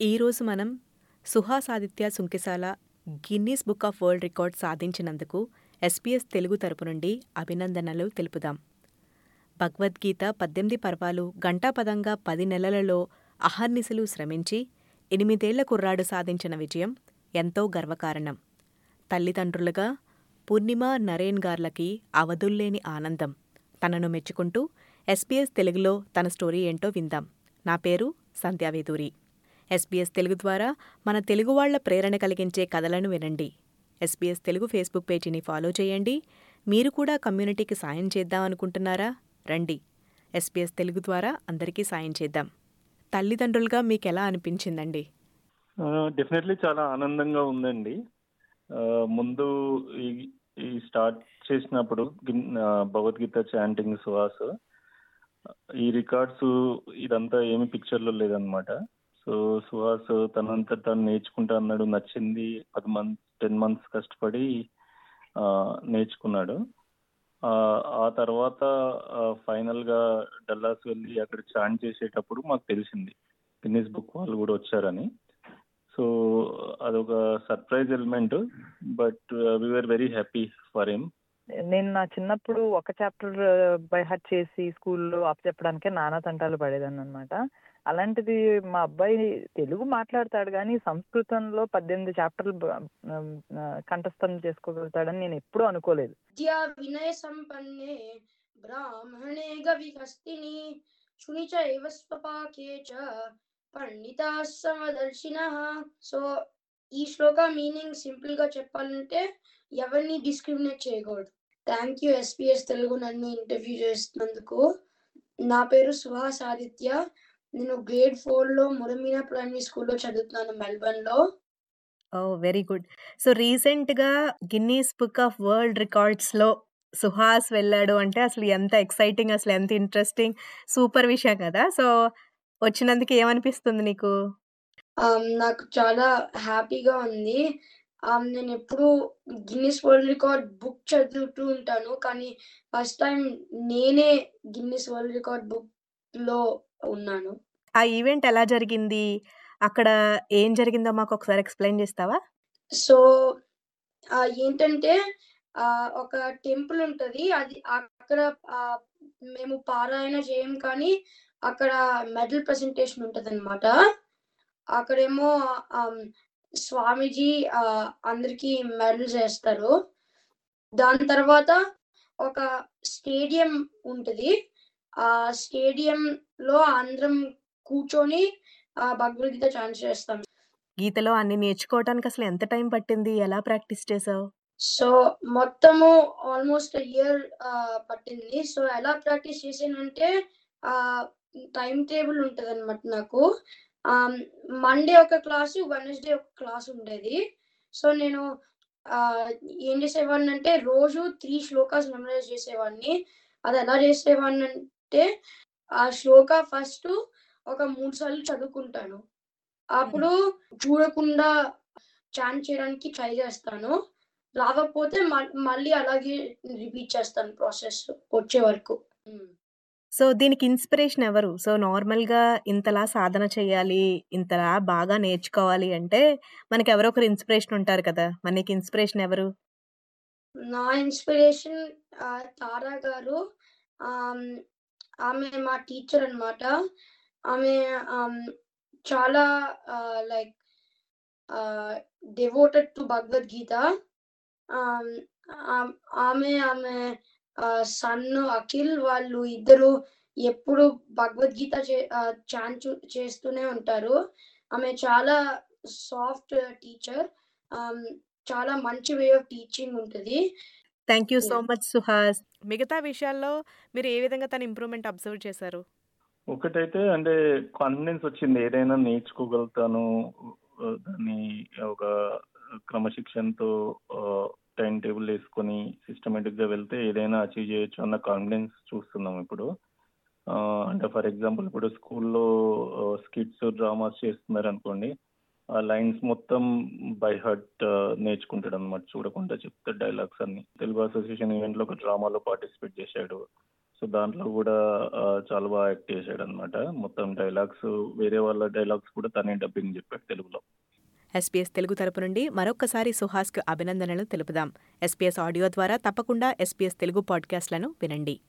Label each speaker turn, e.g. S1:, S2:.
S1: ఈరోజు మనం Suhas Aditya Sunkisala Guinness book of world record సాధించినందుకు ఎస్పీఎస్ తెలుగు తరపు నుండి అభినందనలు తెలుపుదాం భగవద్గీత పద్దెనిమిది పర్వాలు గంటాపదంగా పది నెలలలో అహర్నిశలు శ్రమించి ఎనిమిదేళ్ల కుర్రాడు సాధించిన విజయం ఎంతో గర్వకారణం తల్లిదండ్రులుగా పూర్ణిమ నరేన్ గార్లకి అవధుల్లేని ఆనందం తనను మెచ్చుకుంటూ ఎస్పీఎస్ తెలుగులో తన స్టోరీ ఏంటో విందాం నా పేరు సంధ్యావేదూరి ఎస్బీఎస్ తెలుగు ద్వారా మన తెలుగు వాళ్ల ప్రేరణ కలిగించే కథలను వినండి ఎస్బీఎస్ తెలుగు ఫేస్బుక్ పేజీని ఫాలో చేయండి మీరు కూడా కమ్యూనిటీకి సాయం చేద్దాం అనుకుంటున్నారా రండి ఎస్బీఎస్ తెలుగు ద్వారా అందరికీ సాయం చేద్దాం తల్లిదండ్రులుగా మీకు ఎలా అనిపించిందండి
S2: డెఫినెట్లీ చాలా ఆనందంగా ఉందండి ఆ, ముందు ఈ ఈ స్టార్ట్ చేసినప్పుడు గిన్- ఆ, భగవద్గీత చాంటింగ్ సుహాస్ ఈ రికార్డ్స్ ఇదంతా ఏమి పిక్చర్లో లేదనమాట సో సుహాస్ తనంత తను నేర్చుకుంటా అన్నాడు నచ్చింది పది మంత్స్ టెన్ మంత్స్ కష్టపడి ఆ, నేర్చుకున్నాడు ఆ, ఆ తర్వాత ఫైనల్ గా డల్లాస్ వెళ్ళి అక్కడ చాంట్ చేసేటప్పుడు మాకు తెలిసింది గిన్నీస్ బుక్ వాళ్ళు కూడా వచ్చారని సో అదొక surprise element but we are very happy for him
S3: నేను నా చిన్నప్పుడు ఒక చాప్టర్ బై హార్ట్ చేసి స్కూల్లో అప్ చెప్పడానికే నానా తంటాలు పడేదాన్ని అనమాట అలాంటిది మా అబ్బాయి తెలుగు మాట్లాడతాడు కానీ సంస్కృతంలో పద్దెనిమిది చాప్టర్లు బ- ఆ, కంఠస్థం చేసుకోగలుగుతాడని నేను ఎప్పుడూ అనుకోలేదు
S4: విద్యా వినయ సంపన్నే బ్రాహ్మణే గవిహస్తిని శుని చైవ స్వపాకే చ పండితా సమదర్శిన సో ఈ శ్లోక మీనింగ్ సింపుల్ గా చెప్పాలంటే ఎవరిని డిస్క్రిమినేట్ చేయకూడదు థ్యాంక్ యూ ఎస్పీఎస్ తెలుగు నన్ను ఇంటర్వ్యూ చేస్తున్నందుకు నా పేరు సుహాస్ ఆదిత్య నేను గ్రేడ్ ఫోర్ లో మురమీనా ప్రైమరీ స్కూల్లో చదువుతున్నాను మెల్బర్న్ లో
S1: ఓ వెరీ గుడ్ సో రీసెంట్గా గిన్నీస్ బుక్ ఆఫ్ వరల్డ్ రికార్డ్స్లో సుహాస్ వెళ్ళాడు అంటే అసలు ఎంత ఎక్సైటింగ్ అసలు ఎంత ఇంట్రెస్టింగ్ సూపర్ విషయం కదా సో వచ్చినందుకు ఏమనిపిస్తుంది నీకు
S4: ఆమ్, నాకు చాలా హ్యాపీగా ఉంది ఆమ్, నేను ఎప్పుడు గిన్నిస్ వరల్డ్ రికార్డ్ బుక్ చదువుతూ ఉంటాను కానీ ఫస్ట్ టైం నేనే గిన్నిస్ వరల్డ్ రికార్డ్ బుక్ లో ఉన్నాను
S1: ఆ ఈవెంట్ ఎలా జరిగింది అక్కడ ఏం జరిగిందో మాకు ఒకసారి ఎక్స్ప్లెయిన్ చేస్తావా
S4: సో ఆ, ఏంటంటే ఆ, ఒక టెంపుల్ ఉంటది అది అక్కడ ఆ, మేము పారాయణ చేయం కానీ అక్కడ మెడల్ ప్రెజెంటేషన్ ఉంటది అనమాట అక్కడేమో ఆమ్, స్వామీజీ ఆ, అందరికి మెడల్స్ వేస్తారు దాని తర్వాత ఒక స్టేడియం ఉంటది ఆ స్టేడియం లో అందరం కూర్చొని ఆ భగవద్గీత ఛాన్స్ చేస్తాం
S1: గీతలో అన్ని నేర్చుకోవడానికి అసలు ఎంత టైం పట్టింది ఎలా ప్రాక్టీస్ చేసావు
S4: సో మొత్తము ఆల్మోస్ట్ ఇయర్ పట్టింది సో ఎలా ప్రాక్టీస్ చేసానంటే ఆ టైం టేబుల్ ఉంటది అనమాట నాకు మండే ఒక క్లాసు వెనస్డే ఒక క్లాస్ ఉండేది సో నేను ఆ, ఏం చేసేవాడిని అంటే రోజు త్రీ శ్లోకాస్ మెమరైజ్ చేసేవాడిని అది ఎలా చేసేవాడిని అంటే ఆ శ్లోక ఫస్ట్ ఒక మూడు సార్లు చదువుకుంటాను అప్పుడు చూడకుండా చాంట్ చేయడానికి ట్రై చేస్తాను రాకపోతే మ- మళ్ళీ అలాగే రిపీట్ చేస్తాను ప్రాసెస్ వచ్చే వరకు ఉమ్.
S1: సో దీనికి ఇన్స్పిరేషన్ ఎవరు సో నార్మల్గా ఇంతలా సాధన చేయాలి ఇంతలా బాగా నేర్చుకోవాలి అంటే మనకి ఎవరో ఒకరు ఇన్స్పిరేషన్ ఉంటారు కదా మనకి ఇన్స్పిరేషన్ ఎవరు
S4: నా ఇన్స్పిరేషన్ తారా గారు ఆమ్, ఆమె మా టీచర్ అన్నమాట ఆమె ఆమ్, చాలా like devoted to Bhagavad Gita um, um- ఆమె ఆమె సన్ అఖిల్ వాళ్ళు ఇద్దరు ఎప్పుడు భగవద్గీత చాన్ చేస్తూనే ఉంటారు ఆమె చాలా సాఫ్ట్ టీచర్ చాలా మంచి వే ఆఫ్ టీచింగ్ ఉంటుంది
S1: thank you so
S4: Yeah.
S1: Much Suhas మిగతా విషయాల్లో మీరు ఏ విధంగా తన ఇంప్రూవ్మెంట్ అబ్జర్వ్ చేశారు
S2: ఒకటైతే అంటే కాన్ఫిడెన్స్ వచ్చింది ఏదైనా నేర్చుకోగలుగుతాను ఆ, దాన్ని ఒక క్రమశిక్షణతో టైం టేబుల్ వేసుకొని సిస్టమేటిక్ గా వెళ్తే ఏదైనా అచీవ్ చేయొచ్చు అన్న కాన్ఫిడెన్స్ చూస్తున్నాం ఇప్పుడు ఆ, అంటే ఫర్ ఎగ్జాంపుల్ ఇప్పుడు స్కూల్లో స్కిట్స్ డ్రామాస్ చేస్తున్నారు అనుకోండి ఆ లైన్స్ మొత్తం బై హార్ట్ నేర్చుకుంటాడు అనమాట చూడకుండా చెప్తాడు డైలాగ్స్ అన్ని తెలుగు అసోసియేషన్ ఈవెంట్ లో ఒక డ్రామాలో పార్టిసిపేట్ చేశాడు సో దాంట్లో కూడా ఆ, చాలా బాగా యాక్ట్ చేశాడు అనమాట మొత్తం డైలాగ్స్ వేరే వాళ్ళ డైలాగ్స్ కూడా తనే డబ్బింగ్ చెప్పాడు తెలుగులో
S1: ఎస్పీఎస్ తెలుగు తరపు నుండి మరొక్కసారి సుహాస్కు అభినందనలు తెలుపుదాం ఎస్పీఎస్ ఆడియో ద్వారా తప్పకుండా ఎస్పీఎస్ తెలుగు పాడ్కాస్ట్లను వినండి